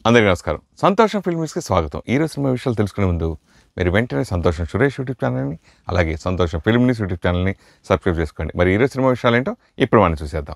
అందరికీ నమస్కారం సంతోషం ఫిల్మ్స్కి స్వాగతం ఈ రోజు సినిమా విషయాలు తెలుసుకునే ముందు మీరు వెంటనే సంతోషం సురేష్ యూట్యూబ్ ఛానల్ని అలాగే సంతోషం ఫిల్మ్ న్యూస్ యూట్యూబ్ ఛానల్ని సబ్స్క్రైబ్ చేసుకోండి మరి ఈరోజు సినిమా విషయాలు ఏంటో ఇప్పుడు మనం చూసేద్దాం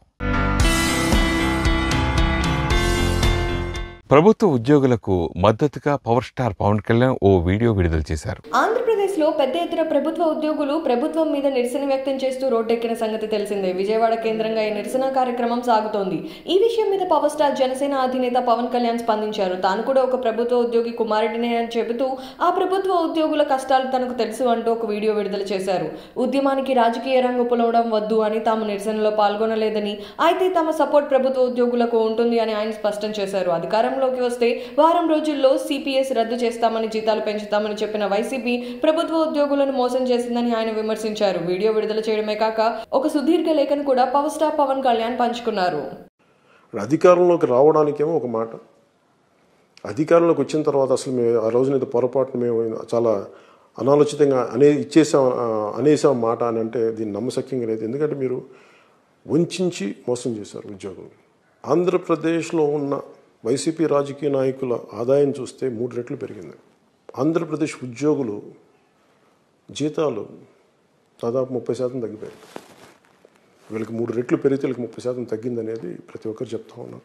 ప్రభుత్వ ఉద్యోగులకు మద్దతుగా పవర్ స్టార్ పవన్ కళ్యాణ్ ఓ వీడియో విడుదల చేశారు ఆంధ్రప్రదేశ్లో పెద్ద ఎత్తున ప్రభుత్వ ఉద్యోగులు ప్రభుత్వం మీద నిరసన వ్యక్తం చేస్తూ రోడ్డెక్కిన సంగతి తెలిసిందే విజయవాడ కేంద్రంగా ఈ నిరసన కార్యక్రమం సాగుతోంది ఈ విషయం మీద పవర్ స్టార్ జనసేన అధినేత పవన్ కళ్యాణ్ స్పందించారు తాను కూడా ఒక ప్రభుత్వ ఉద్యోగి కుమారుడినే అని చెబుతూ ఆ ప్రభుత్వ ఉద్యోగుల కష్టాలు తనకు తెలుసు అంటూ ఒక వీడియో విడుదల చేశారు ఉద్యమానికి రాజకీయ రంగు పులవడం వద్దు అని తాము నిరసనలో పాల్గొనలేదని అయితే తమ సపోర్ట్ ప్రభుత్వ ఉద్యోగులకు ఉంటుంది అని ఆయన స్పష్టం చేశారు అధికారంలోకి వస్తే వారం రోజుల్లో సిపిఎస్ రద్దు చేస్తామని జీతాలు పెంచుతామని చెప్పిన వైసీపీ ప్రభుత్వ ఉద్యోగులను మోసం చేసిందని ఆయన విమర్శించారు వీడియో విడుదల చేయడమే కాక ఒక సుదీర్ఘ లేఖను కూడా పవర్ స్టార్ పవన్ కళ్యాణ్ పంచుకున్నారు అధికారంలోకి రావడానికేమో ఒక మాట అధికారంలోకి వచ్చిన తర్వాత అసలు మేము ఆ రోజున ఇది పొరపాటున మేము చాలా అనాలోచితంగా అనే ఇచ్చేసాం ఆ, అనేసాం మాట అని అంటే దీన్ని నమ్మశక్యంగా లేదు ఎందుకంటే మీరు వంచి మోసం చేశారు ఉద్యోగులు ఆంధ్రప్రదేశ్లో ఉన్న వైసీపీ రాజకీయ నాయకుల ఆదాయం చూస్తే మూడు రెట్లు పెరిగింది ఆంధ్రప్రదేశ్ ఉద్యోగులు జీతాలు దాదాపు ముప్పై శాతం తగ్గిపోయాయి వీళ్ళకి మూడు రెట్లు పెరిగితే వీళ్ళకి ముప్పై శాతం తగ్గిందనేది ప్రతి ఒక్కరు చెప్తా ఉన్నారు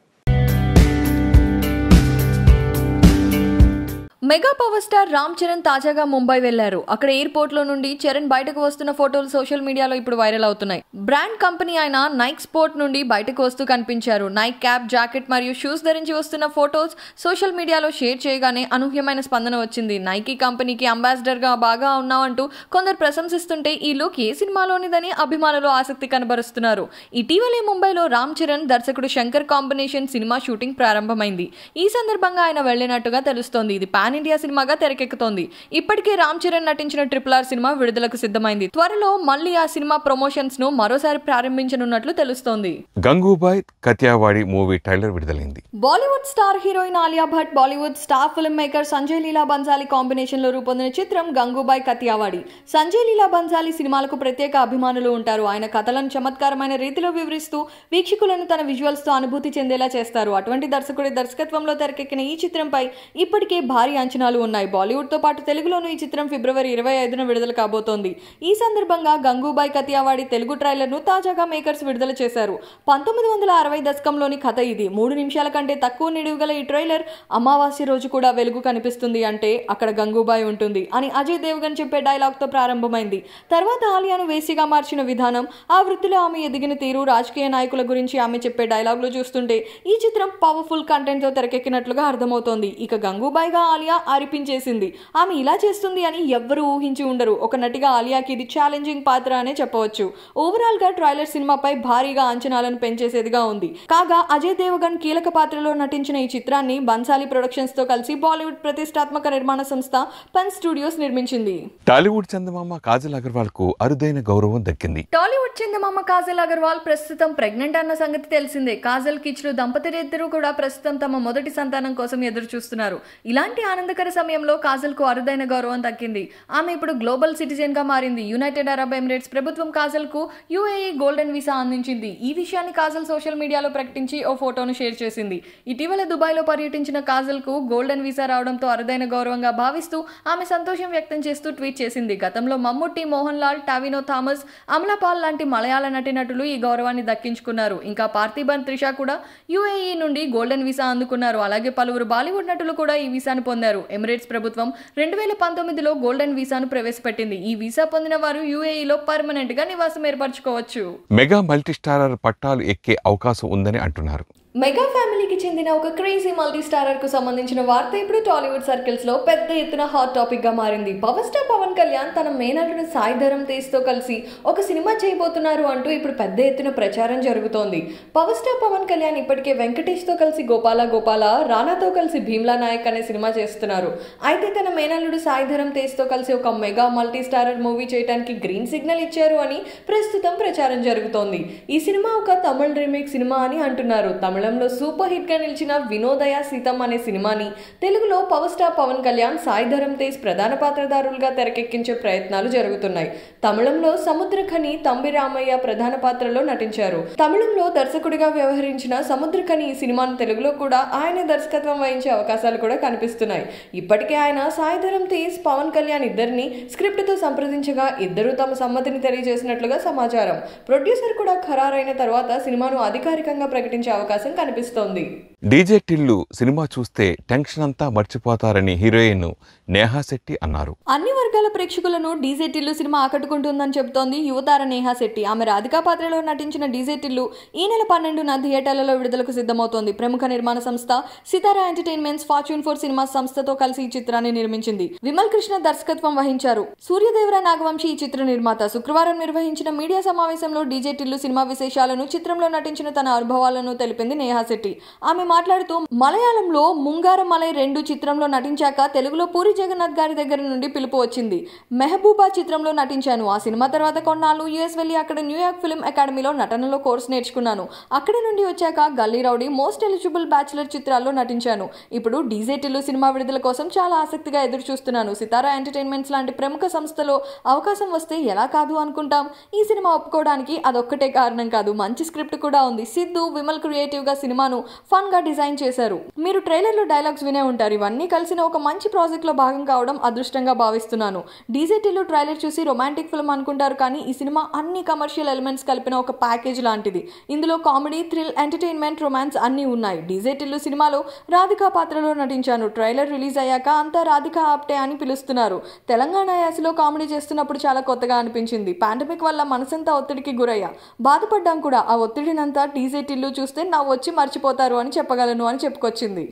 mega power star Ram Charan తాజాగా ముంబై వెళ్లారు అక్కడ ఎయిర్పోర్ట్ లో నుండి చరణ్ బయటకు వస్తున్న ఫోటోలు సోషల్ మీడియాలో ఇప్పుడు వైరల్ అవుతున్నాయి బ్రాండ్ కంపెనీ అయిన నైక్ స్పోర్ట్ నుండి బయటకు వస్తూ కనిపించారు నైక్ క్యాప్ జాకెట్ మరియు షూస్ ధరించి వస్తున్న ఫోటోస్ సోషల్ మీడియాలో షేర్ చేయగానే అనూహ్యమైన స్పందన వచ్చింది నైకీ కంపెనీకి అంబాసిడర్ గా బాగా ఉన్నావంటూ కొందరు ప్రశంసిస్తుంటే ఈ లుక్ ఏ సినిమాలోనిదని అభిమానులు ఆసక్తి కనబరుస్తున్నారు ఇటీవలే ముంబైలో రామ్ చరణ్ దర్శకుడు శంకర్ కాంబినేషన్ సినిమా షూటింగ్ ప్రారంభమైంది ఈ సందర్భంగా ఆయన వెళ్లినట్టుగా తెలుస్తోంది ఇది పాన్ ఇండియా సినిమాగా తెరకెక్కుతోంది ఇప్పటికే రామ్ చరణ్ నటించిన ట్రిపుల్ ఆర్ సినిమా విడుదలకు సిద్ధమైంది త్వరలో మళ్ళీ ఆ సినిమా ప్రమోషన్స్ ను మరోసారి ప్రారంభించనున్నట్లు తెలుస్తోంది గంగూబాయ్ కత్యావాడి మూవీ ట్రైలర్ విడుదలైంది Bollywood star heroine Alia Bhatt Bollywood star film maker Sanjay Leela Bhansali combination లో రూపొందిన చిత్రం గంగూబాయ్ కతియావాడి సంజయ్ లీలా బన్సాలి సినిమాలకు ప్రత్యేక అభిమానులు ఉంటారు ఆయన కథలను చమత్కారమైన రీతిలో వివరిస్తూ వీక్షకులను తన విజువల్స్ తో అనుభూతి చెందేలా చేస్తారు అటువంటి దర్శకుడి దర్శకత్వంలో తెరకెక్కిన ఈ చిత్రంపై ఇప్పటికే భారీ అంచనాలు ఉన్నాయి బాలీవుడ్ తో పాటు తెలుగులోనూ ఈ చిత్రం ఫిబ్రవరి ఇరవై ఐదున విడుదల కాబోతోంది ఈ సందర్భంగా గంగూబాయ్ కతియావాడి తెలుగు ట్రైలర్ ను తాజాగా మేకర్స్ విడుదల చేశారు పంతొమ్మిది వందల అరవై దశకంలోని కథ ఇది మూడు నిమిషాల కంటే తక్కువ నిడివి గల ఈ ట్రైలర్ అమావాస్య రోజు కూడా వెలుగు కనిపిస్తుంది అంటే అక్కడ గంగూబాయ్ ఉంటుంది అని అజయ్ దేవగన్ చెప్పే డైలాగ్ తో ప్రారంభమైంది తర్వాత ఆలియాను వేసిగా మార్చిన విధానం ఆ వృత్తిలో ఆమె ఎదిగిన తీరు రాజకీయ నాయకుల గురించి ఆమె చెప్పే డైలాగులు చూస్తుంటే ఈ చిత్రం పవర్ఫుల్ కంటెంట్ తో తెరకెక్కినట్లుగా అర్థమవుతోంది ఇక గంగూబాయ్గా ఆలియా అరిపించేసింది ఆమె ఇలా చేస్తుంది అని ఎవ్వరూ ఊహించి ఉండరు ఒక నటిగా ఆలియాకి ఇది ఛాలెంజింగ్ పాత్ర అనే చెప్పవచ్చు ఓవరాల్ గా ట్రైలర్ సినిమాపై భారీగా అంచనాలను పెంచేసేదిగా ఉంది కాగా అజయ్ దేవగన్ కీలక పాత్రలో నటించిన ఈ చిత్రాన్ని బన్సాలి ప్రొడక్షన్స్ తో కలిసి బాలీవుడ్ ప్రతిష్టాత్మక నిర్మాణ సంస్థ పెన్ స్టూడియోస్ నిర్మించింది టాలీవుడ్ చందమామ కాజల్ అగర్వాల్ కు అరుదైన గౌరవం దక్కింది టాలీవుడ్ చందమామ కాజల్ అగర్వాల్ ప్రస్తుతం ప్రెగ్నెంట్ అన్న సంగతి తెలిసిందే కాజల్ కిచ్లు దంపతులిద్దరూ కూడా ప్రస్తుతం తమ మొదటి సంతానం కోసం ఎదురు చూస్తున్నారు ఇలాంటి ఆనందకర సమయంలో కాజల్ కు అరుదైన గౌరవం దక్కింది ఆమె ఇప్పుడు గ్లోబల్ సిటిజన్ గా మారింది యునైటెడ్ అరబ్ ఎమిరేట్స్ ప్రభుత్వం కాజల్ కు యుఏఈ గోల్డెన్ వీసా అందించింది ఈ విషయాన్ని కాజల్ సోషల్ మీడియాలో ప్రకటించి ఓ ఫోటోను షేర్ చేసింది ఇటీవల దుబాయ్ లో పర్యటించిన కాజల్ కు గోల్డెన్ వీసా రావడంతో అరుదైన గౌరవంగా భావిస్తూ ఆమె సంతోషం వ్యక్తం చేస్తూ ట్వీట్ చేసింది గతంలో మమ్ముట్టి మోహన్ లాల్ టావినో థామస్ అమలాపాల్ లాంటి మలయాళ నటీనటులు ఈ గౌరవాన్ని దక్కించుకున్నారు ఇంకా పార్థిబన్ త్రిష కూడా యుఏఈ నుండి గోల్డెన్ వీసా అందుకున్నారు అలాగే పలువురు బాలీవుడ్ నటులు కూడా ఈ వీసాను పొందారు ఎమిరేట్స్ ప్రభుత్వం రెండు వేల పంతొమ్మిదిలో గోల్డెన్ వీసాను ప్రవేశపెట్టింది ఈ వీసా పొందిన వారు యుఏఈలో పర్మనెంట్ గా నివాసం ఏర్పరచుకోవచ్చు మెగా మల్టీ స్టారర్ పట్టాలు ఎక్కే అవకాశం ఉందని అంటున్నారు మెగా ఫ్యామిలీకి చెందిన ఒక క్రేజీ మల్టీ స్టారర్ కు సంబంధించిన వార్త ఇప్పుడు టాలీవుడ్ సర్కిల్స్ లో పెద్ద ఎత్తున హాట్ టాపిక్ గా మారింది పవర్ స్టార్ పవన్ కళ్యాణ్ తన మేనల్లుడు సాయి ధరమ్ తేజ్ తో కలిసి ఒక సినిమా చేయబోతున్నారు అంటూ ఇప్పుడు పెద్ద ఎత్తున ప్రచారం జరుగుతోంది పవర్ స్టార్ పవన్ కళ్యాణ్ ఇప్పటికే వెంకటేష్ తో కలిసి గోపాల గోపాల రానాతో కలిసి భీమ్లా నాయక్ అనే సినిమా చేస్తున్నారు అయితే తన మేనల్లుడు సాయి ధరమ్ తేజ్ తో కలిసి ఒక మెగా మల్టీ స్టారర్ మూవీ చేయడానికి గ్రీన్ సిగ్నల్ ఇచ్చారు అని ప్రస్తుతం ప్రచారం జరుగుతోంది ఈ సినిమా ఒక తమిళ్ రీమేక్ సినిమా అని అంటున్నారు తమిళ తమిళంలో సూపర్ హిట్ గా నిలిచిన వినోదయ సీతం అనే సినిమాని తెలుగులో పవర్ స్టార్ పవన్ కళ్యాణ్ సాయి ధరమ్ తేజ్ ప్రధాన పాత్రధారులుగా తెరకెక్కించే ప్రయత్నాలు జరుగుతున్నాయి తమిళంలో సముద్రఖని తంబి రామయ్య ప్రధాన పాత్రలో నటించారు తమిళంలో దర్శకుడిగా వ్యవహరించిన సముద్రఖని ఈ సినిమాను తెలుగులో కూడా ఆయన దర్శకత్వం వహించే అవకాశాలు కూడా కనిపిస్తున్నాయి ఇప్పటికే ఆయన సాయి ధరమ్ తేజ్ పవన్ కళ్యాణ్ ఇద్దరిని స్క్రిప్ట్ తో సంప్రదించగా ఇద్దరు తమ సమ్మతిని తెలియజేసినట్లుగా సమాచారం ప్రొడ్యూసర్ కూడా ఖరారైన తర్వాత సినిమాను అధికారికంగా ప్రకటించే అవకాశం కనిపిస్తోంది డీజే టిల్లు సినిమా చూస్తే టెన్షన్ అంతా మర్చిపోతారని హీరోయిన్ నేహా శెట్టి అన్నారు అన్ని వర్గాల ప్రేక్షకులను డీజే టిల్లు సినిమా ఆకట్టుకుంటుందని చెబుతోంది యువతార నేహా శెట్టి ఆమె రాధికా పాత్రలో నటించిన డీజే టిల్లు ఈ నెల పన్నెండున థియేటర్లలో విడుదలకు సిద్ధమవుతోంది ప్రముఖ నిర్మాణ సంస్థ సితారా ఎంటర్టైన్మెంట్స్ ఫార్చ్యూన్ ఫోర్ సినిమా సంస్థతో కలిసి ఈ చిత్రాన్ని నిర్మించింది విమల్ కృష్ణ దర్శకత్వం వహించారు సూర్యదేవర నాగవంశి ఈ చిత్ర నిర్మాత శుక్రవారం నిర్వహించిన మీడియా సమావేశంలో డీజే టిల్లు సినిమా విశేషాలను చిత్రంలో నటించిన తన అనుభవాలను తెలిపింది నేహా శెట్టి ఆమె మాట్లాడుతూ మలయాళంలో ముంగారం మలై రెండు చిత్రంలో నటించాక తెలుగులో పూరి జగన్నాథ్ గారి దగ్గర నుండి పిలుపు వచ్చింది మెహబూబా చిత్రంలో నటించాను ఆ సినిమా తర్వాత కొన్నాళ్ళు యుఎస్ వెళ్ళి అక్కడ న్యూయార్క్ ఫిల్మ్ అకాడమీలో నటనలో కోర్సు నేర్చుకున్నాను అక్కడి నుండి వచ్చాక గల్లీ రౌడీ మోస్ట్ ఎలిజిబుల్ బ్యాచులర్ చిత్రాల్లో నటించాను ఇప్పుడు డీజే టిల్లు సినిమా విడుదల కోసం చాలా ఆసక్తిగా ఎదురు చూస్తున్నాను సితారా ఎంటర్టైన్మెంట్స్ లాంటి ప్రముఖ సంస్థలో అవకాశం వస్తే ఎలా కాదు అనుకుంటాం ఈ సినిమా ఒప్పుకోవడానికి అదొక్కటే కారణం కాదు మంచి స్క్రిప్ట్ కూడా ఉంది సిద్ధు విమల్ క్రియేటివ్ గా సినిమాను ఫన్ గా డిజైన్ చేశారు మీరు ట్రైలర్ లో డైలాగ్స్ వినే ఉంటారు ఇవన్నీ కలిసిన ఒక మంచి ప్రాజెక్ట్ లో భాగం కావడం అదృష్టంగా భావిస్తున్నాను డీజేటీలో ట్రైలర్ చూసి రొమాంటిక్ ఫిల్మ్ అనుకుంటారు కానీ ఈ సినిమా అన్ని కమర్షియల్ ఎలిమెంట్స్ కలిపిన ఒక ప్యాకేజ్ లాంటిది ఇందులో కామెడీ థ్రిల్ ఎంటర్టైన్మెంట్ రొమాన్స్ అన్నీ ఉన్నాయి డీజేటిల్లు సినిమాలో రాధికా పాత్రలో నటించాను ట్రైలర్ రిలీజ్ అయ్యాక అంతా రాధికా ఆప్టే అని పిలుస్తున్నారు తెలంగాణ యాసలో కామెడీ చేస్తున్నప్పుడు చాలా కొత్తగా అనిపించింది పాండమిక్ వల్ల మనసంతా ఒత్తిడికి గురయ్యా బాధపడ్డాం కూడా ఆ ఒత్తిడినంతా డీజేటిల్లు చూస్తే నా వచ్చి మర్చిపోతారు అని చెప్పగలను అని చెప్పుకొచ్చింది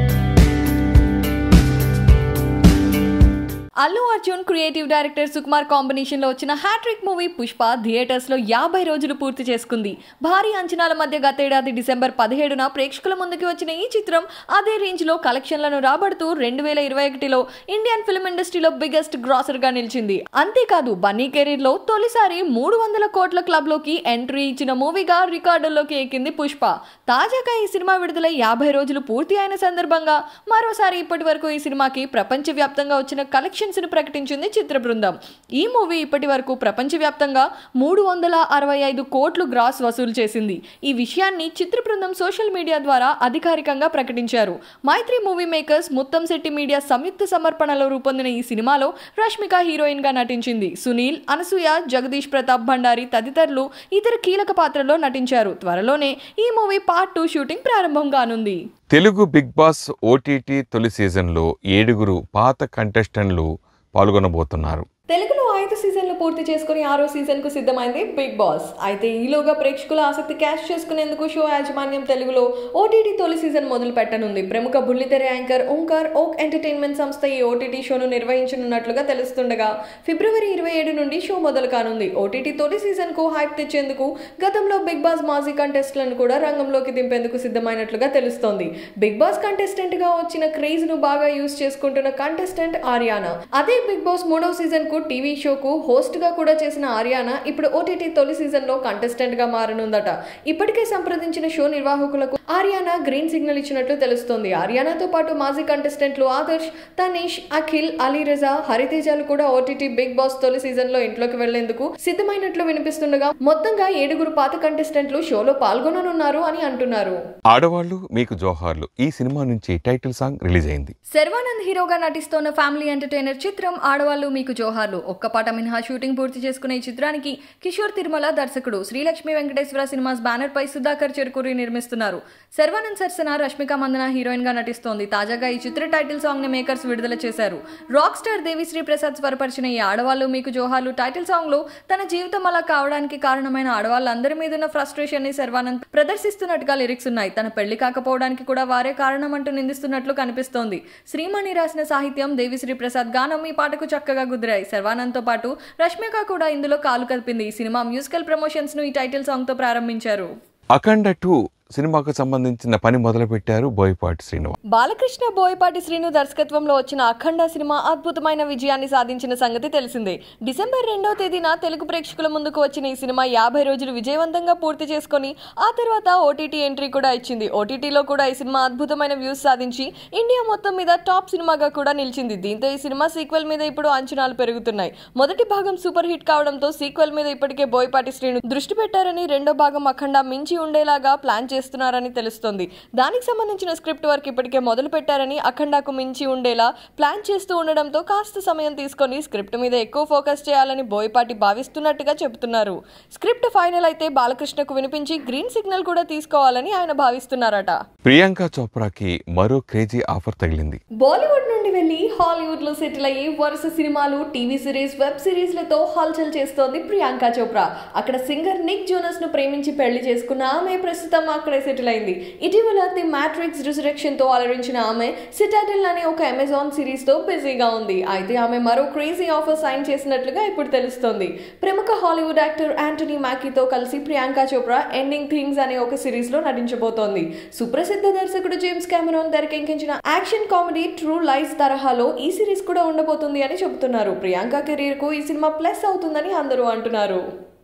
Allu Arjun creative director Sukumar combination లో వచ్చిన హ్యాట్రిక్ మూవీ పుష్ప థియేటర్స్ లో యాభై రోజులు పూర్తి చేసుకుంది భారీ అంచనాల మధ్య గతేడాది డిసెంబర్ పదిహేడున ప్రేక్షకుల ముందుకి వచ్చిన ఈ చిత్రం అదే రేంజ్ లో కలెక్షన్లను రాబడుతూ రెండు వేల ఇరవై ఒకటిలో ఇండియన్ ఫిల్మ్ ఇండస్ట్రీలో బిగ్గెస్ట్ గ్రాసర్ గా నిలిచింది అంతేకాదు బన్నీ కెరీర్ లో తొలిసారి మూడు వందల కోట్ల క్లబ్ లోకి ఎంట్రీ ఇచ్చిన మూవీగా రికార్డుల్లోకి ఎక్కింది పుష్ప తాజాగా ఈ సినిమా విడుదల యాభై రోజులు పూర్తి అయిన సందర్భంగా మరోసారి ఇప్పటి వరకు ఈ సినిమాకి ప్రపంచవ్యాప్తంగా వచ్చిన కలెక్షన్స్ ను ప్రకటించింది చిత్ర బృందం ఈ మూవీ ఇప్పటి వరకు ప్రపంచవ్యాప్తంగా మూడు వందల అరవై ఐదు కోట్లు గ్రాస్ వసూలు చేసింది ఈ విషయాన్ని చిత్ర బృందం సోషల్ మీడియా ద్వారా అధికారికంగా ప్రకటించారు Mythri movie makers Muttam Shetty media సంయుక్త సమర్పణలో రూపొందిన ఈ సినిమాలో రష్మిక హీరోయిన్ గా నటించింది సునీల్ అనసూయ జగదీష్ ప్రతాప్ భండారి తదితరులు ఇతర కీలక పాత్రల్లో నటించారు త్వరలోనే ఈ మూవీ పార్ట్ టూ షూటింగ్ ప్రారంభం కానుంది తెలుగు బిగ్ బాస్ ఓటీటీ తొలి సీజన్లో ఏడుగురు పాత కంటెస్టెంట్లు పాల్గొనబోతున్నారు తెలుగులో ఐదు సీజన్లు పూర్తి చేసుకుని ఆరో సీజన్ కు సిద్ధమైంది బిగ్ బాస్ అయితే ఈలోగా ప్రేక్షకుల ఆసక్తి క్యాష్ చేసుకునేందుకు షో యాజమాన్యం తెలుగులో ఓటీటీ తొలి సీజన్ మొదలు పెట్టనుంది ప్రముఖ బుల్లితెర యాంకర్ ఓంకార్ ఓక్ ఎంటర్టైన్మెంట్ సంస్థ ఈ ఓటీటీ షోను నిర్వహించనున్నట్లుగా తెలుస్తుండగా ఫిబ్రవరి ఇరవై ఏడు నుండి షో మొదలు కానుంది ఓటీటీ తొలి సీజన్ కు హైప్ తెచ్చేందుకు గతంలో బిగ్ బాస్ మాజీ కంటెస్టెంట్లను కూడా రంగంలోకి దింపేందుకు సిద్ధమైనట్లుగా తెలుస్తోంది బిగ్ బాస్ కంటెస్టెంట్ గా వచ్చిన క్రేజ్ ను బాగా యూజ్ చేసుకుంటున్న కంటెస్టెంట్ ఆర్యానా అదే బిగ్ బాస్ మూడో సీజన్ కు టీవీ షోకు హోస్ట్ గా కూడా చేసిన ఆర్యానా ఇప్పుడు ఓటీటీ తొలి సీజన్ లో కంటెస్టెంట్ గా మారనుందట ఇప్పటికే సంప్రదించిన షో నిర్వాహకులకు ఆర్యానా గ్రీన్ సిగ్నల్ ఇచ్చినట్లు తెలుస్తోంది ఆర్యానాతో పాటు మాజీ కంటెస్టెంట్లు ఆదర్శ్ తనీష్ అఖిల్ అలీ రజా హరితేజాలు కూడా ఓటీటీ బిగ్ బాస్ తొలి సీజన్ లో ఇంట్లోకి వెళ్లేందుకు సిద్ధమైనట్లు వినిపిస్తుండగా మొత్తంగా ఏడుగురు పాత కంటెస్టెంట్లు షోలో పాల్గొననున్నారు అని అంటున్నారు ఆడవాళ్ళు మీకు జోహార్లు ఈ సినిమా నుంచి టైటిల్ సాంగ్ రిలీజ్ అయింది శర్వానంద్ హీరోగా నటిస్తోన్న ఫ్యామిలీ ఎంటర్టైనర్ చిత్రం ఆడవాళ్ళు మీకు జోహార్లు ఒక్క పాట మినహా షూటింగ్ పూర్తి చేసుకునే ఈ చిత్రానికి కిషోర్ తిరుమల దర్శకుడు శ్రీలక్ష్మి వెంకటేశ్వర సినిమాస్ బ్యానర్ పై సుధాకర్ చెరుకూరి నిర్మిస్తున్నారు శర్వానంద్ సరసన రష్మిక మందన హీరోయిన్ గా నటిస్తోంది తాజాగా ఈ చిత్ర టైటిల్ సాంగ్ ని మేకర్స్ విడుదల చేశారు రాక్ స్టార్ దేవిశ్రీ ప్రసాద్ స్వరపరిచిన ఈ ఆడవాళ్ళు మీకు జోహార్లు టైటిల్ సాంగ్ లో తన జీవితం అలా కావడానికి కారణమైన ఆడవాళ్ళందరి మీద ఉన్న ఫ్రస్ట్రేషన్ ని శర్వానంద్ ప్రదర్శిస్తున్నట్టుగా లిరిక్స్ ఉన్నాయి తన పెళ్లి కాకపోవడానికి కూడా వారే కారణం అంటూ నిందిస్తున్నట్లు కనిపిస్తోంది శ్రీమణి రాసిన సాహిత్యం దేవిశ్రీ ప్రసాద్ గానం ఈ పాటకు చక్కగా కుదిరాయి శర్వానంద్ తో పాటు రష్మిక కూడా ఇందులో కాలు కలిపింది ఈ సినిమా మ్యూజికల్ ప్రమోషన్స్ ను ఈ టైటిల్ సాంగ్ తో ప్రారంభించారు అఖండ టూ సినిమాకు సంబంధించిన పని మొదలుపెట్టారు బోయపాటి శ్రీనివాస్ బాలకృష్ణ బోయపాటి శ్రీను దర్శకత్వంలో వచ్చిన అఖండ సినిమా అద్భుతమైన విజయాన్ని సాధించిన సంగతి తెలిసిందే డిసెంబర్ రెండవ తేదీన తెలుగు ప్రేక్షకుల ముందుకు వచ్చిన ఈ సినిమా యాభై రోజులు విజయవంతంగా పూర్తి చేసుకొని ఆ తర్వాత ఓటీటీ ఎంట్రీ కూడా ఇచ్చింది ఓటీటీలో కూడా ఈ సినిమా అద్భుతమైన వ్యూస్ సాధించి ఇండియా మొత్తం మీద టాప్ సినిమాగా కూడా నిలిచింది దీంతో ఈ సినిమా సీక్వెల్ మీద ఇప్పుడు అంచనాలు పెరుగుతున్నాయి మొదటి భాగం సూపర్ హిట్ కావడంతో సీక్వెల్ మీద ఇప్పటికే బోయపాటి శ్రీను దృష్టి పెట్టారని రెండో భాగం అఖండ మించి ఉండేలాగా ప్లాన్ చేస్తున్నారని తెలుస్తోంది దానికి సంబంధించిన స్క్రిప్ట్ వర్క్ ఇప్పటికే మొదలు పెట్టారని అఖండాకు మించి ఉండేలా ప్లాన్ చేస్తూ ఉండడంతో కాస్త సమయం తీసుకొని స్క్రిప్ట్ మీద ఎక్కువ ఫోకస్ చేయాలని బోయపాటి భావిస్తున్నట్టుగా చెబుతున్నారు స్క్రిప్ట్ ఫైనల్ అయితే బాలకృష్ణకు వినిపించి గ్రీన్ సిగ్నల్ కూడా తీసుకోవాలని ఆయన భావిస్తున్నారట ప్రియాంక చోప్రాకి మరో క్రేజీ ఆఫర్ తగిలింది బాలీవుడ్ నుండి వెళ్ళి హాలీవుడ్ లో సెటిల్ అయ్యి వరుస సినిమాలు టీవీ సిరీస్ వెబ్ సిరీస్లతో హల్చల్ చేస్తోంది ప్రియాంక చోప్రా అక్కడ సింగర్ నిక్ జోనస్ ను ప్రేమించి పెళ్లి చేసుకున్న ఆమె ప్రస్తుతం అక్కడే సెటిల్ అయింది ఇటీవల ది మ్యాట్రిక్స్ రిజరెక్షన్ తో అలరించిన ఆమె సిటాడెల్ అనే ఒక అమెజాన్ సిరీస్ తో బిజీగా ఉంది అయితే ఆమె మరో క్రేజీ ఆఫర్ సైన్ చేసినట్లుగా ఇప్పుడు తెలుస్తోంది ప్రముఖ హాలీవుడ్ యాక్టర్ యాంటనీ మ్యాకీతో కలిసి ప్రియాంక చోప్రా ఎండింగ్ థింగ్స్ అనే ఒక సిరీస్ లో నటించబోతోంది సుప్రసిద్ధ దర్శకుడు జేమ్స్ కెమెరాన్ తెరకెక్కించిన యాక్షన్ కామెడీ ట్రూ లైఫ్ తరహాలో ఈ సిరీస్ కూడా ఉండబోతుంది అని చెబుతున్నారు ప్రియాంక కెరీర్ కు ఈ సినిమా ప్లస్ అవుతుందని అందరూ అంటున్నారు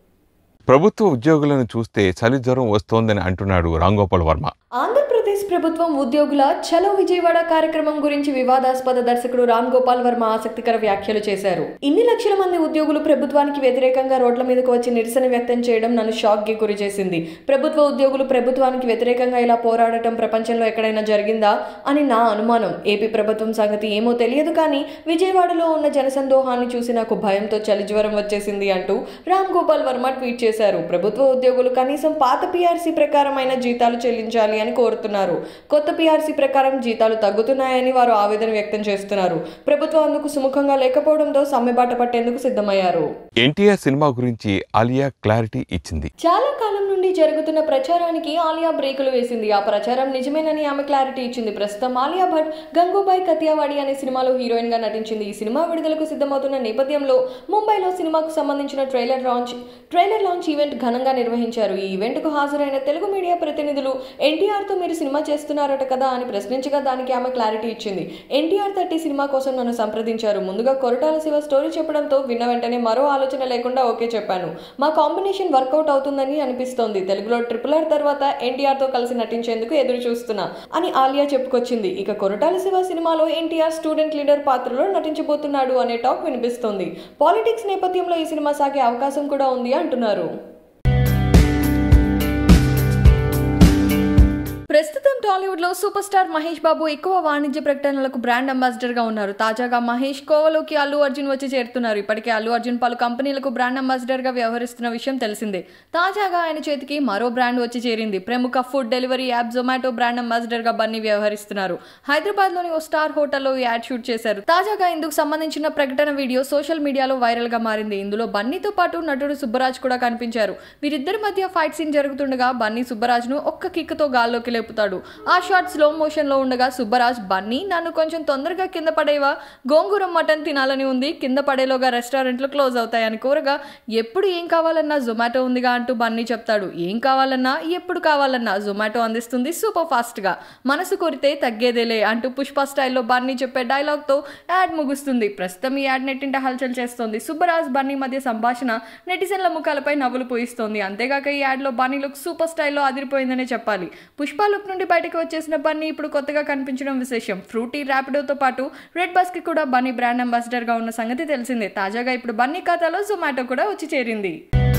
ప్రభుత్వ ఉద్యోగులను చూస్తే చలి జ్వరం వస్తోందని అంటున్నాడు రాంగోపాల్ వర్మ ఆంధ్రప్రదేశ్ ప్రభుత్వం ఉద్యోగుల చలో విజయవాడ కార్యక్రమం గురించి వివాదాస్పద దర్శకుడు రామ్ గోపాల్ వర్మ ఆసక్తికర వ్యాఖ్యలు చేశారు ఇన్ని లక్షల మంది ఉద్యోగులు ప్రభుత్వానికి వ్యతిరేకంగా రోడ్ల మీదకు వచ్చి నిరసన వ్యక్తం చేయడం నన్ను షాక్ కి గురి చేసింది ప్రభుత్వ ఉద్యోగులు ప్రభుత్వానికి వ్యతిరేకంగా ఇలా పోరాడటం ప్రపంచంలో ఎక్కడైనా జరిగిందా అని నా అనుమానం ఏపీ ప్రభుత్వం సంగతి ఏమో తెలియదు కానీ విజయవాడలో ఉన్న జనసందోహాన్ని చూసి నాకు భయంతో చలి జ్వరం వచ్చేసింది అంటూ రామ్ గోపాల్ వర్మ ట్వీట్ చేశారు ప్రభుత్వ ఉద్యోగులు కనీసం పాత పీఆర్సీ ప్రకారమైన జీతాలు చెల్లించాలి అని కోరుతున్నారు కొత్త పీఆర్సీ ప్రకారం జీతాలు తగ్గుతున్నాయని వారు ఆవేదన వ్యక్తం చేస్తున్నారు ప్రభుత్వం అందుకు సుముఖంగా లేకపోవడంతో సమ్మెబాట పట్టేందుకు సిద్ధమయ్యారు ఎన్టీఆర్ సినిమా గురించి ఆలియా క్లారిటీ ఇచ్చింది చాలా కాలం నుండి జరుగుతున్న ప్రచారానికి ఆలియా బ్రేకులు వేసింది ఆ ప్రచారం నిజమేనని ఆమె క్లారిటీ ఇచ్చింది ప్రస్తుతం ఆలియా భట్ గంగూబాయ్ కతియావాడి అనే సినిమాలో హీరోయిన్ గా నటించింది ఈ సినిమా విడుదలకు సిద్ధమవుతున్న నేపథ్యంలో ముంబైలో సినిమాకు సంబంధించిన trailer launch trailer launch event ఘనంగా నిర్వహించారు ఈ ఈవెంట్ కు హాజరైన తెలుగు మీడియా ప్రతినిధులు ఎన్టీఆర్ తో మీరు సినిమా చేస్తున్నారట కదా అని ప్రశ్నించగా దానికి ఆమె క్లారిటీ ఇచ్చింది ఎన్టీఆర్ థర్టీ సినిమా కోసం నన్ను సంప్రదించారు ముందుగా కొరటాల శివ స్టోరీ చెప్పడంతో విన్న వెంటనే మరో ఆలోచన లేకుండా ఓకే చెప్పాను మా కాంబినేషన్ వర్కౌట్ అవుతుందని అనిపిస్తోంది తెలుగులో ట్రిపుల్ ఆర్ తర్వాత ఎన్టీఆర్ తో కలిసి నటించేందుకు ఎదురు చూస్తున్నా అని ఆలియా చెప్పుకొచ్చింది ఇక కొరటాల శివ సినిమాలో ఎన్టీఆర్ స్టూడెంట్ లీడర్ పాత్రలో నటించబోతున్నాడు అనే టాక్ వినిపిస్తోంది పాలిటిక్స్ నేపథ్యంలో ఈ సినిమా సాగే అవకాశం కూడా ఉంది అంటున్నారు ప్రస్తుతం టాలీవుడ్ లో సూపర్ స్టార్ మహేష్ బాబు ఎక్కువ వాణిజ్య ప్రకటనలకు బ్రాండ్ అంబాసిడర్ గా ఉన్నారు తాజాగా మహేష్ కోవలోకి అల్లు అర్జున్ వచ్చి చేరుతున్నారు ఇప్పటికే అల్లు అర్జున్ పలు కంపెనీలకు బ్రాండ్ అంబాసిడర్ గా వ్యవహరిస్తున్న విషయం తెలిసిందే తాజాగా ఆయన చేతికి మరో బ్రాండ్ వచ్చి చేరింది ప్రముఖ food delivery app Zomato brand ambassador గా బన్నీ వ్యవహరిస్తున్నారు హైదరాబాద్ లోని ఓ స్టార్ హోటల్లో ఈ యాడ్ షూట్ చేశారు తాజాగా ఇందుకు సంబంధించిన ప్రకటన వీడియో సోషల్ మీడియాలో వైరల్ గా మారింది ఇందులో బన్నీతో పాటు నటుడు సుబ్బరాజ్ కూడా కనిపించారు వీరిద్దరి మధ్య ఫైట్ సీన్ జరుగుతుండగా బన్నీ సుబ్బరాజ్ ను ఒక్క కిక్ తో గాల్లోకి లేపుతాడు ఆ షాట్ స్లో మోషన్ లో ఉండగా సుబ్బరాజ్ బన్నీ నన్ను కొంచెం తొందరగా కింద పడేవా గోంగూర మటన్ తినాలని ఉంది కింద పడేలోగా రెస్టారెంట్లు క్లోజ్ అవుతాయని కోరగా ఎప్పుడు ఏం కావాలన్నా జొమాటో ఉందిగా అంటూ బన్నీ చెప్తాడు ఏం కావాలన్నా ఎప్పుడు కావాలన్నా జొమాటో అందిస్తుంది సూపర్ ఫాస్ట్ గా మనసు కోరితే తగ్గేదేలే అంటూ పుష్ప స్టైల్లో బన్నీ చెప్పే డైలాగ్ తో యాడ్ ముగుస్తుంది ప్రస్తుతం ఈ యాడ్ నెట్టింట హల్చల్ చేస్తోంది సుబ్బరాజ్ బన్నీ మధ్య సంభాషణ నెటిజన్ల ముఖాలపై నవ్వులు పూయిస్తోంది అంతేగాక ఈ యాడ్ లో బన్నీ లుక్ సూపర్ స్టైల్లో అదిరిపోయిందనే చెప్పాలి పుష్ప లుక్ నుండి బయటకు వచ్చేసిన బన్నీ ఇప్పుడు కొత్తగా కనిపించడం విశేషం ఫ్రూటీ ర్యాపిడోతో పాటు రెడ్ బస్ కి కూడా బన్నీ బ్రాండ్ అంబాసిడర్ గా ఉన్న సంగతి తెలిసిందే తాజాగా ఇప్పుడు బన్నీ ఖాతాలో జొమాటో కూడా వచ్చి చేరింది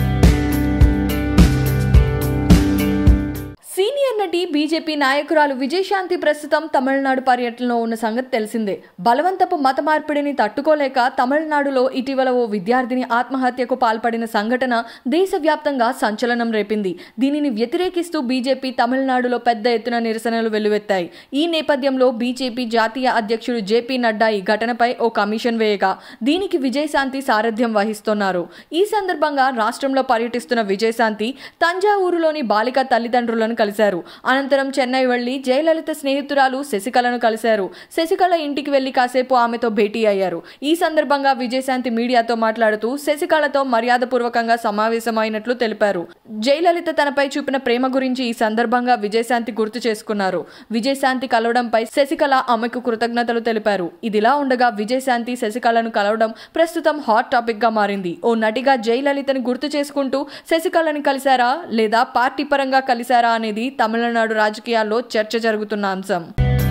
సీనియర్ నటి బీజేపీ నాయకురాలు విజయశాంతి ప్రస్తుతం తమిళనాడు పర్యటనలో ఉన్న సంగతి తెలిసిందే బలవంతపు మత మార్పిడిని తట్టుకోలేక తమిళనాడులో ఇటీవల ఓ విద్యార్థిని ఆత్మహత్యకు పాల్పడిన సంఘటన దేశవ్యాప్తంగా సంచలనం రేపింది దీనిని వ్యతిరేకిస్తూ బీజేపీ తమిళనాడులో పెద్ద ఎత్తున నిరసనలు వెల్లువెత్తాయి ఈ నేపథ్యంలో బీజేపీ జాతీయ అధ్యక్షుడు జేపీ నడ్డా ఈ ఘటనపై ఓ కమిషన్ వేయగా దీనికి విజయశాంతి సారథ్యం వహిస్తున్నారు ఈ సందర్భంగా రాష్ట్రంలో పర్యటిస్తున్న విజయశాంతి తంజావూరులోని బాలిక తల్లిదండ్రులను కలిశారు అనంతరం చెన్నై వెళ్లి జయలలిత స్నేహితురాలు శశికళను కలిశారు శశికళ ఇంటికి వెళ్లి కాసేపు ఆమెతో భేటీ అయ్యారు ఈ సందర్భంగా విజయశాంతి మీడియాతో మాట్లాడుతూ శశికళతో మర్యాదపూర్వకంగా సమావేశమైనట్లు తెలిపారు జయలలిత తనపై చూపిన ప్రేమ గురించి ఈ సందర్భంగా విజయశాంతి గుర్తు చేసుకున్నారు విజయశాంతి కలవడంపై శశికళ ఆమెకు కృతజ్ఞతలు తెలిపారు ఇదిలా ఉండగా విజయశాంతి శశికళను కలవడం ప్రస్తుతం హాట్ టాపిక్ గా మారింది ఓ నటిగా జయలలితని గుర్తు చేసుకుంటూ శశికళని కలిశారా లేదా పార్టీ పరంగా కలిశారా అనేది తమిళనాడు రాజకీయాల్లో చర్చ జరుగుతున్న అంశం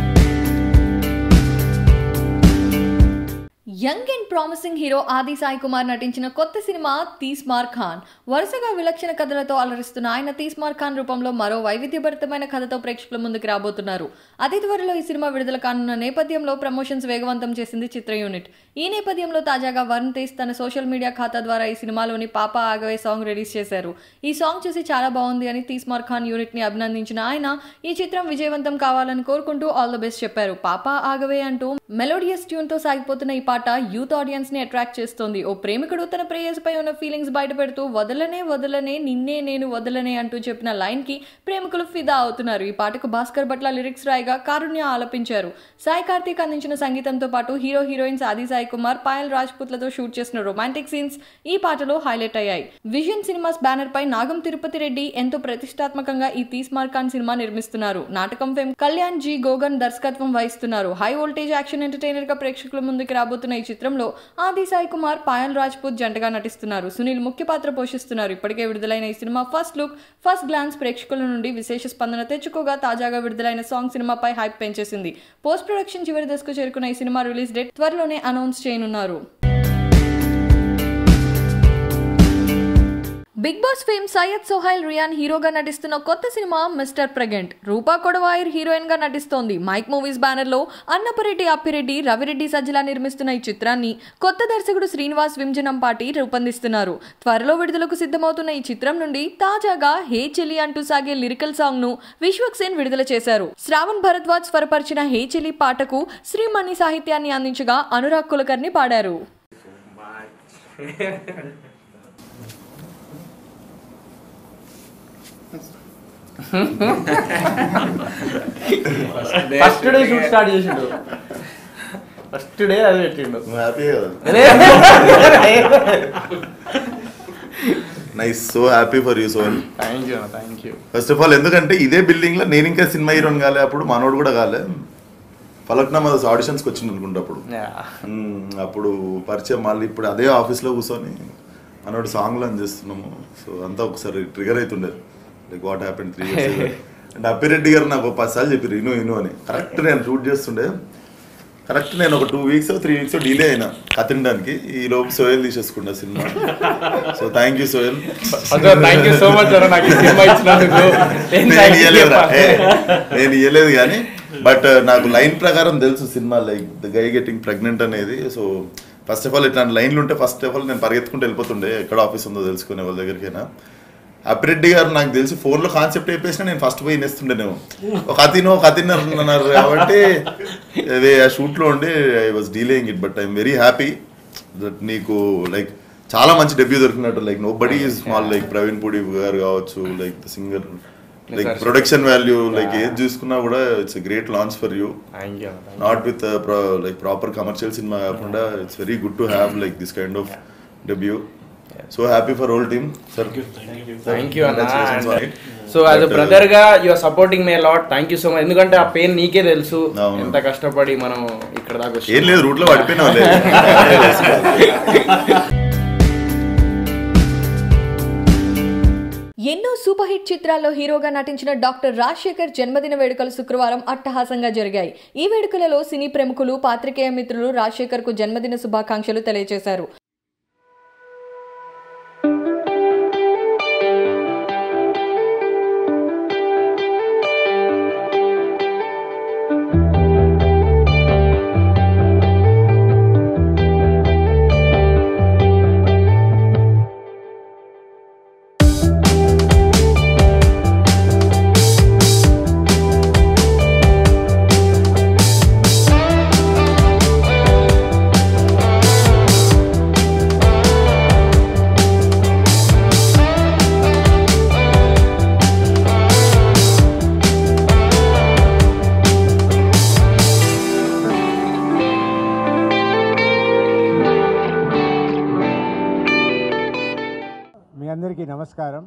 యంగ్ అండ్ ప్రామిసింగ్ హీరో ఆది సాయి కుమార్ నటించిన కొత్త సినిమా తీస్మార్ ఖాన్ వరుసగా విలక్షణ కథలతో అలరిస్తున్న ఆయన తీస్మార్ ఖాన్ రూపంలో మరో వైవిధ్యభరితమైన కథతో ప్రేక్షకుల ముందుకు రాబోతున్నారు అతి త్వరలో ఈ సినిమా విడుదల కానున్న నేపథ్యంలో ప్రమోషన్స్ వేగవంతం చేసింది చిత్ర యూనిట్ ఈ నేపథ్యంలో తాజాగా వరుణ్ తేజ్ తన సోషల్ మీడియా ఖాతా ద్వారా ఈ సినిమాలోని పాప ఆగవే సాంగ్ రిలీజ్ చేశారు ఈ సాంగ్ చూసి చాలా బాగుంది అని తీస్మార్ ఖాన్ యూనిట్ ని అభినందించిన ఆయన ఈ చిత్రం విజయవంతం కావాలని కోరుకుంటూ ఆల్ ద బెస్ట్ చెప్పారు పాప ఆగవే అంటూ మెలోడియస్ ట్యూన్ తో సాగిపోతున్న ఈ పాట యూత్ ఆడియన్స్ ని అట్రాక్ట్ చేస్తోంది ఓ ప్రేమికుడు తన ప్రేయస్ పై ఉన్న ఫీలింగ్స్ బయటపెడుతూ వదలనే వదలనే నిన్నే నేను వదలనే అంటూ చెప్పిన లైన్ కి ప్రేమికులు ఫిదా అవుతున్నారు ఈ పాటకు భాస్కర్ భట్ల లిరిక్స్ రాయిగా కారుణ్య ఆలపించారు సాయి కార్తీక్ అందించిన సంగీతంతో పాటు హీరో హీరోయిన్స్ ఆది సాయి కుమార్ పాయల్ రాజ్పుత్లతో షూట్ చేసిన రొమాంటిక్ సీన్స్ ఈ పాటలో హైలైట్ అయ్యాయి విజన్ సినిమాస్ బ్యానర్ పై నాగం తిరుపతి రెడ్డి ఎంతో ప్రతిష్టాత్మకంగా ఈ తీస్మార్ ఖాన్ సినిమా నిర్మిస్తున్నారు నాటకం ఫేమ్ కళ్యాణ్ జీ గోగన్ దర్శకత్వం వహిస్తున్నారు హై వోల్టేజ్ యాక్షన్ ఎంటర్టైనర్ గా ప్రేక్షకుల ముందుకు రాబోతున్న ఈ చిత్రంలో ఆది సాయి కుమార్ పాయల్ రాజ్పూత్ జంటగా నటిస్తున్నారు సునీల్ ముఖ్య పాత్ర పోషిస్తున్నారు ఇప్పటికే విడుదలైన ఈ సినిమా ఫస్ట్ లుక్ ఫస్ట్ గ్లాన్స్ ప్రేక్షకుల నుండి విశేష స్పందన తెచ్చుకోగా తాజాగా విడుదలైన సాంగ్ సినిమాపై హైప్ పెంచేసింది పోస్ట్ ప్రొడక్షన్ చివరి దశకు చేరుకున్న ఈ సినిమా రిలీజ్ డేట్ త్వరలోనే అనౌన్స్ చేయనున్నారు Bigg Boss fame Syed Sohel Ryan హీరోగా నటిస్తున్న కొత్త సినిమా mister pregnant Roopa Koduvayur heroine గా నటిస్తోంది మైక్ మూవీస్ బ్యానర్ లో అన్నపరెడ్డి అప్పిరెడ్డి రవిరెడ్డి సజ్జల నిర్మిస్తున్న ఈ చిత్రాన్ని కొత్త దర్శకుడు శ్రీనివాస్ వింజనంపాటి రూపొందిస్తున్నారు త్వరలో విడుదలకు సిద్ధమవుతున్న ఈ చిత్రం నుండి తాజాగా హే చెలి అంటూ సాగే లిరికల్ సాంగ్ ను విశ్వక్ సేన్ విడుదల చేశారు శ్రావణ్ భరద్వాజ్ స్వరపరిచిన హే చెలి పాటకు శ్రీమణి సాహిత్యాన్ని అందించగా అనురాగ్ కులకర్ని పాడారు ఫస్ట్ డే షూట్ స్టార్ట్ చేసిండు ఫస్ట్ డే అది పెట్టిండు నువ్వు హ్యాపీ కదా nice so happy for you son thank you thank you first of all ఎందుకంటే ఇదే బిల్డింగ్ లో నేను ఇంకా సినిమా హీరోని కాలే అప్పుడు మనోడు కూడా కాలే ఫలక్నామా ఆడిషన్స్కి వచ్చింది అనుకుంటా అప్పుడు మ్మ్, అప్పుడు పరిచయం మళ్ళీ ఇప్పుడు అదే ఆఫీస్లో కూర్చొని మనోడు సాంగ్లు అని చేస్తున్నాము సో అంతా ఒకసారి ట్రిగర్ అవుతుండే like what happen three years and Appireddy గారు నాకు ఒక పది సార్లు చెప్పారు ఇను ఇను అని కరెక్ట్ నేను షూట్ చేస్తుండే కరెక్ట్ నేను ఒక two weeks three weeks delay అయినా కతినడానికి ఈ లోపు సోయల్ తీసేసుకున్నా సినిమా so thank you Sohel thank you so much అన్న నాకు ఈ సినిమా ఇచ్చినందుకు ఏం నేను thank you ఇయ్యలేదురా. చెప్పాలి? ఏ, నేను ఇయ్యలేదు కానీ బట్ నాకు లైన్ ప్రకారం తెలుసు సినిమా like the guy getting pregnant అనేది సో ఫస్ట్ ఆఫ్ ఆల్ ఇట్లాంటి లైన్లు ఉంటే ఫస్ట్ ఆఫ్ ఆల్ నేను పరిగెత్తుకుంటూ వెళ్ళిపోతుండే ఎక్కడ ఆఫీస్ ఉందో తెలుసుకునే వాళ్ళ దగ్గరికైనా అప్పిరెడ్డి గారు నాకు తెలిసి ఫోన్లో కాన్సెప్ట్ అయిపోయినా నేను ఫస్ట్ పోయి నేస్తుండేనేమో ఒక అతిను ఒక అతిన్ అన్నారు కాబట్టి అదే ఆ షూట్లో ఉండి I was delaying it but I'm very happy that నీకు లైక్ చాలా మంచి డెబ్యూ దొరికినట్టు like nobody is small like Praveen Pudi గారు కావచ్చు like the singer like production value like ఏది చూసుకున్నా కూడా it's great launch for you Thank you, thank you. Not with like proper commercial సినిమా కాకుండా it's very good to have like this kind of debut so happy for whole team sir thank you అన్న so as a brother గా your supporting me lot thank you so much ఎందుకంటే ఆ pain నీకే తెలుసు అవును. ఎంత కష్టపడి మనం ఇక్కడ దాకా వచ్చాం. ఏం లేదు రూట్లో పడిపోయినా లేదు ఎన్నో సూపర్ హిట్ చిత్రాల్లో హీరోగా నటించిన డాక్టర్ రాజశేఖర్ జన్మదిన వేడుకలు శుక్రవారం అట్టహాసంగా జరిగాయి ఈ వేడుకలలో సినీ ప్రముఖులు పాత్రికేయ మిత్రులు రాజశేఖర్ కు జన్మదిన శుభాకాంక్షలు తెలియజేశారు అందరికీ నమస్కారం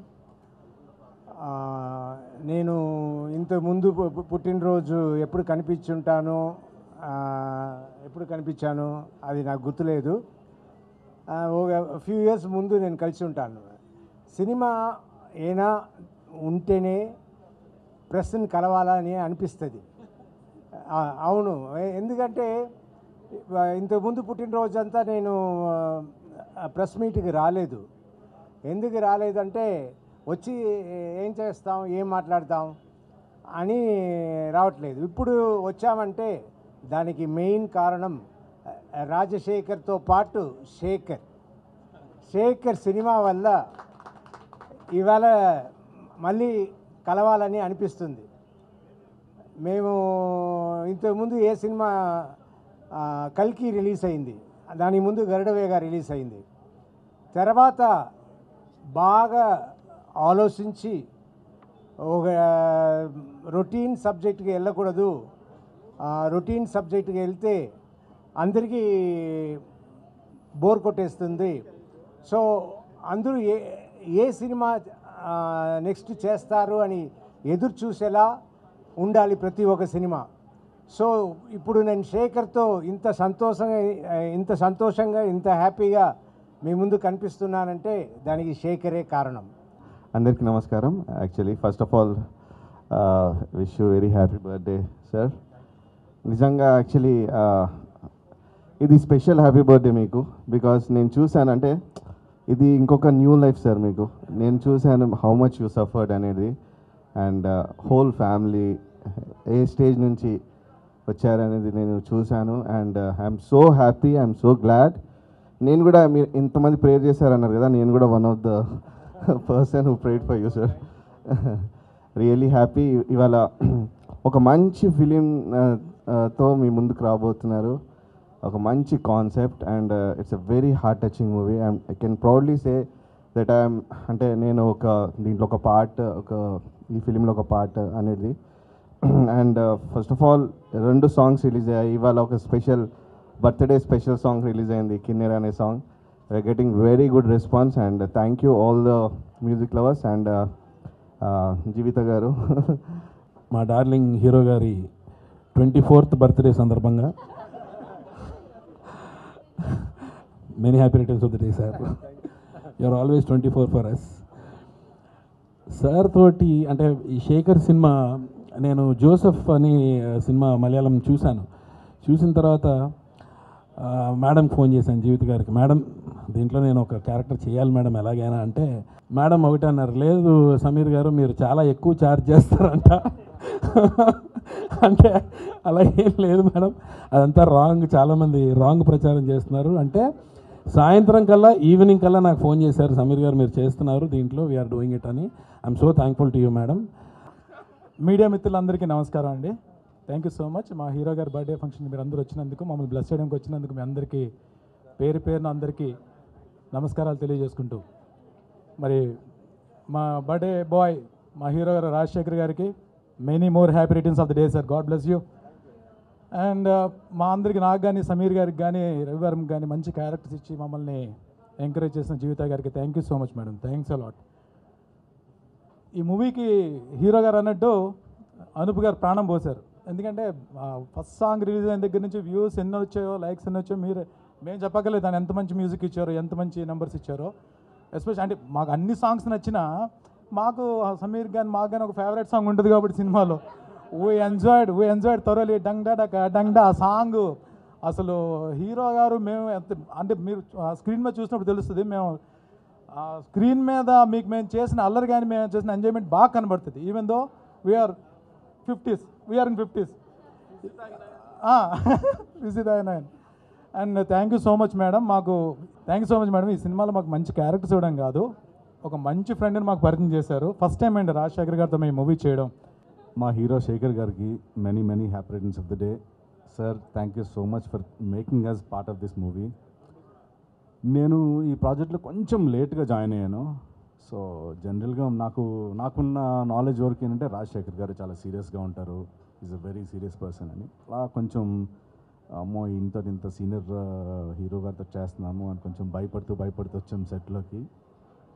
ఆ, నేను ఇంతకుముందు పు- పు- పుట్టినరోజు ఎప్పుడు కనిపించుంటానో ఆ, ఎప్పుడు కనిపించానో అది నాకు గుర్తులేదు ఆ, ఒక ఫ్యూ ఇయర్స్ ముందు నేను కలిసి ఉంటాను సినిమా ఏనా ఉంటేనే ప్రెస్ని కలవాలని అనిపిస్తుంది ఆ, అవును ఎ- ఎందుకంటే ఆ, ఇంతకుముందు పుట్టినరోజు అంతా నేను ఆ, ప్రెస్ మీట్కి రాలేదు ఎందుకు రాలేదంటే వచ్చి ఏం చేస్తాం ఏం మాట్లాడతాం అని రావట్లేదు ఇప్పుడు వచ్చామంటే దానికి మెయిన్ కారణం ఆ, రాజశేఖర్తో పాటు శేఖర్ శేఖర్ సినిమా వల్ల ఇవాళ మళ్ళీ కలవాలని అనిపిస్తుంది మేము ఇంతకుముందు ఏ సినిమా ఆ, కల్కి రిలీజ్ అయింది దాని ముందు గరుడవేగా రిలీజ్ అయింది తర్వాత బాగా ఆలోచించి ఒక రొటీన్ సబ్జెక్ట్కి వెళ్ళకూడదు రొటీన్ సబ్జెక్ట్కి వెళ్తే అందరికీ బోర్ కొట్టేస్తుంది సో అందరూ ఏ ఏ సినిమా నెక్స్ట్ చేస్తారు అని ఎదురు చూసేలా ఉండాలి ప్రతి ఒక్క సినిమా సో ఇప్పుడు నేను శేఖర్తో ఇంత సంతోషంగా ఇంత సంతోషంగా ఇంత హ్యాపీగా మీ ముందు కనిపిస్తున్నానంటే దానికి శేఖరే కారణం అందరికీ నమస్కారం actually first of all wish you very happy birthday sir నిజంగా యాక్చువల్లీ ఇది స్పెషల్ హ్యాపీ బర్త్డే మీకు బికాస్ నేను చూశాను అంటే ఇది ఇంకొక న్యూ లైఫ్ సార్ మీకు నేను చూశాను హౌ మచ్ యూ సఫర్డ్ అనేది అండ్ హోల్ ఫ్యామిలీ ఏ స్టేజ్ నుంచి వచ్చారనేది నేను చూశాను and I'm so happy I'm so glad నేను కూడా మీరు ఇంతమంది ప్రేయర్ చేశారన్నారు కదా నేను కూడా one of the person who prayed for you sir really happy ఇవాళ ఒక మంచి ఫిలిం తో మీ ముందుకు రాబోతున్నారు ఒక మంచి concept and it's a very heart touching movie I can proudly say that I'm అంటే నేను ఒక దీంట్లో ఒక పార్ట్ ఒక ఈ ఫిలింలో ఒక పార్ట్ అనేది అండ్ ఫస్ట్ ఆఫ్ ఆల్ రెండు సాంగ్స్ రిలీజ్ అయ్యాయి ఇవాళ ఒక special birthday special song release అయింది కిన్నెర్ అనే song we're getting very good response and thank you all the music lovers and Jeevitha గారు మా డార్లింగ్ హీరో గారి ట్వంటీ ఫోర్త్ బర్త్డే సందర్భంగా many happy returns of the day sir you're always twenty four for us sir తోటి అంటే ఈ శేఖర్ సినిమా నేను Joseph అని సినిమా మలయాళం చూశాను చూసిన తర్వాత ఆ, మేడంకి ఫోన్ చేశాను జీవిత గారికి మేడం దీంట్లో నేను ఒక క్యారెక్టర్ చేయాలి మేడం ఎలాగైనా అంటే మేడం ఒకటి అన్నారు లేదు సమీర్ గారు మీరు చాలా ఎక్కువ ఛార్జ్ చేస్తారంట అంటే అలా ఏం లేదు మేడం అదంతా రాంగ్ చాలామంది రాంగ్ ప్రచారం చేస్తున్నారు అంటే సాయంత్రం కల్లా ఈవినింగ్ కల్లా నాకు ఫోన్ చేశారు సమీర్ గారు మీరు చేస్తున్నారు దీంట్లో వీఆర్ డూయింగ్ ఇట్ అని I'm so thankful to you madam media మిత్రులందరికీ నమస్కారం అండి థ్యాంక్ యూ సో మచ్ మా హీరో గారి బర్త్డే ఫంక్షన్ మీరు అందరూ వచ్చినందుకు మమ్మల్ని బ్లెస్ చేయడానికి వచ్చినందుకు మీ అందరికీ పేరు పేరున అందరికీ నమస్కారాలు తెలియజేసుకుంటూ మరి మా బర్త్డే బాయ్ మా హీరో గారు రాజశేఖర్ గారికి many more happy returns of the day sir God bless you and మా అందరికి నాకు కానీ సమీర్ గారికి కానీ రవివారం కానీ మంచి క్యారెక్టర్స్ ఇచ్చి మమ్మల్ని ఎంకరేజ్ చేసిన జీవిత గారికి thank you so much madam thanks a lot ఈ మూవీకి హీరో గారు అన్నట్టు అనూప్ గారు ప్రాణం పోశారు ఎందుకంటే ఫస్ట్ సాంగ్ రిలీజ్ అయిన దగ్గర నుంచి వ్యూస్ ఎన్ని వచ్చాయో లైక్స్ ఎన్ని వచ్చాయో మీరు మేము చెప్పగలేదు దాన్ని ఎంత మంచి మ్యూజిక్ ఇచ్చారో ఎంత మంచి నెంబర్స్ ఇచ్చారో ఎస్పెషల్ అంటే మాకు అన్ని సాంగ్స్ నచ్చినా మాకు ఆ సమీర్ కానీ మాకు కానీ ఒక ఫేవరెట్ సాంగ్ ఉంటుంది కాబట్టి సినిమాలో ఓ ఎంజాయిడ్ ఓ ఎంజాయిడ్ త్వరలీ డంగ్ డక డంగ్ డా ఆ సాంగ్ అసలు హీరో గారు మేము ఎంత అంటే మీరు స్క్రీన్ మీద చూసినప్పుడు తెలుస్తుంది మేము ఆ స్క్రీన్ మీద మీకు మేము చేసిన అల్లరి కానీ మేము చేసిన ఎంజాయ్మెంట్ బాగా కనబడుతుంది even though we're fifties we're in fifties visit ఆయన and thank you so much madam మాకు thank you so much madam ఈ సినిమాలో మాకు మంచి క్యారెక్టర్స్ ఇవ్వడం కాదు ఒక మంచి ఫ్రెండ్ని మాకు పరిచయం చేశారు ఫస్ట్ టైం అండి రాజశేఖర్ గారితో మేము మూవీ చేయడం మా హీరో శేఖర్ గారికి many many happy returns of the day sir thank you so much for making us part of this movie నేను ఈ ప్రాజెక్ట్లో కొంచెం లేట్గా జాయిన్ అయ్యాను సో జనరల్గా నాకు నాకున్న నాలెడ్జ్ వరకు ఏంటంటే రాజశేఖర్ గారు చాలా సీరియస్గా ఉంటారు is a very serious person అని అలా కొంచెం అమ్మో ఇంత ఇంత సీనియర్ హీరో గారితో చేస్తున్నాము అని కొంచెం భయపడుతూ భయపడుతూ వచ్చాం సెట్లోకి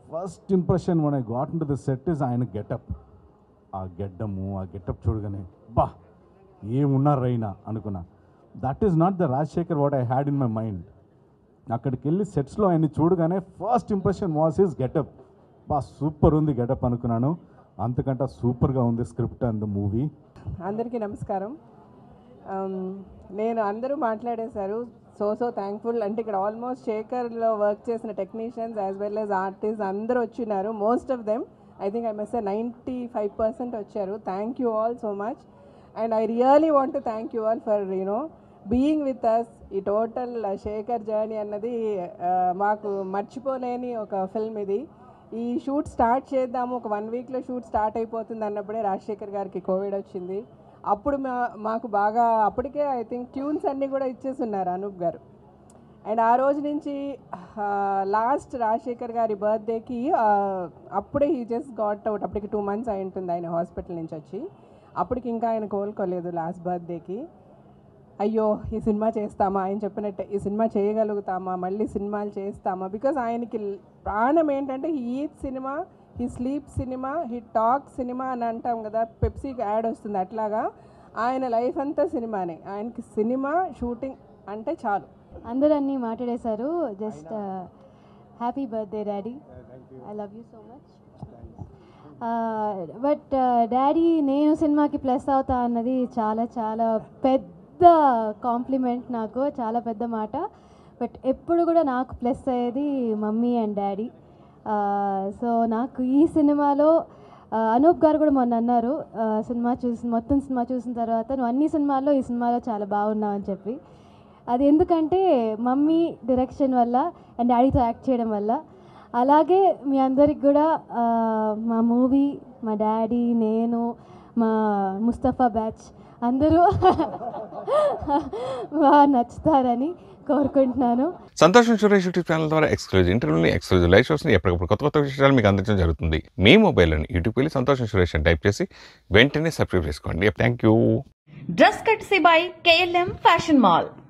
first impression one I got in to the set is ఆయన గెటప్ ఆ గెడ్డము ఆ గెటప్ చూడగానే బా ఏమున్నారైనా అనుకున్నా that is not the Rajasekhar what I had in my mind అక్కడికి వెళ్ళి సెట్స్లో ఆయన చూడగానే first impression was his getup బా సూపర్ ఉంది గెటప్ అనుకున్నాను అంతకంటే సూపర్గా ఉంది స్క్రిప్ట్ అండ్ ద మూవీ అందరికీ నమస్కారం Um, నేను అందరూ మాట్లాడేశారు సో సో థ్యాంక్ఫుల్ అంటే ఇక్కడ ఆల్మోస్ట్ శేఖర్లో వర్క్ చేసిన technicians as well as artist అందరూ వచ్చినారు most of them I think I mess ninety five percent వచ్చారు thank you all so much and I really want to thank you all for you know being with us ఈ total Sekhar journey అన్నది uh, మాకు మర్చిపోలేని ఒక film ఇది ఈ shoot start చేద్దాము ఒక వన్ వీక్లో షూట్ స్టార్ట్ అయిపోతుంది అన్నప్పుడే రాజశేఖర్ గారికి కోవిడ్ వచ్చింది అప్పుడు మా మాకు బాగా అప్పటికే ఐ థింక్ ట్యూన్స్ అన్నీ కూడా ఇచ్చేస్తున్నారు అనూప్ గారు అండ్ ఆ రోజు నుంచి లాస్ట్ రాజశేఖర్ గారి బర్త్డేకి అప్పుడే హీ జస్ట్ గాట్ అవుట్ అప్పటికి టూ మంత్స్ అయి ఉంటుంది ఆయన హాస్పిటల్ నుంచి వచ్చి అప్పటికి ఇంకా ఆయన కోలుకోలేదు లాస్ట్ బర్త్డేకి అయ్యో ఈ సినిమా చేస్తామా ఆయన చెప్పినట్టే ఈ సినిమా చేయగలుగుతామా మళ్ళీ సినిమాలు చేస్తామా బికాజ్ ఆయనకి ప్రాణం ఏంటంటే హీ సినిమా హీ స్లీప్ సినిమా హీ టాక్ సినిమా అని అంటాం కదా పెప్సీకి యాడ్ వస్తుంది అట్లాగా ఆయన లైఫ్ అంతా సినిమానే ఆయనకి సినిమా షూటింగ్ అంటే చాలు అందరూ అన్నీ మాట్లాడేశారు just happy birthday daddy I love you so much but daddy నేను సినిమాకి ప్లస్ అవుతా అన్నది చాలా చాలా పెద్ద కాంప్లిమెంట్ నాకు చాలా పెద్ద మాట బట్ ఎప్పుడు కూడా నాకు ప్లస్ అయ్యేది మమ్మీ అండ్ డాడీ సో నాకు ఈ సినిమాలో ఆ, అనూప్ గారు కూడా మొన్న అన్నారు ఆ, సినిమా చూసి మొత్తం సినిమా చూసిన తర్వాత నువ్వు అన్ని సినిమాల్లో ఈ సినిమాలో చాలా బాగున్నావు అని చెప్పి అది ఎందుకంటే మమ్మీ డైరెక్షన్ వల్ల అండ్ డాడీతో యాక్ట్ చేయడం వల్ల అలాగే మీ అందరికి కూడా ఆ, మా మూవీ మా డాడీ నేను మా ముస్తఫా బ్యాచ్ అందరూ బాగా నచ్చుతారని కోరుకుంటున్నాను సంతోషం సురేష్ యూట్యూబ్ ఛానల్ ద్వారా ఎక్స్క్లూజివ్ ఇంటర్వ్యూని ఎక్స్క్లూజివ్ లైవ్ షోస్ని ఎప్పటికప్పుడు కొత్త కొత్త విషయాలు మీకు అందించడం జరుగుతుంది మీ మొబైల్లోని యూట్యూబ్ వెళ్ళి సంతోషం సురేష్ అని టైప్ చేసి వెంటనే సబ్స్క్రైబ్ చేసుకోండి thank you dress courtesy by KLM fashion mall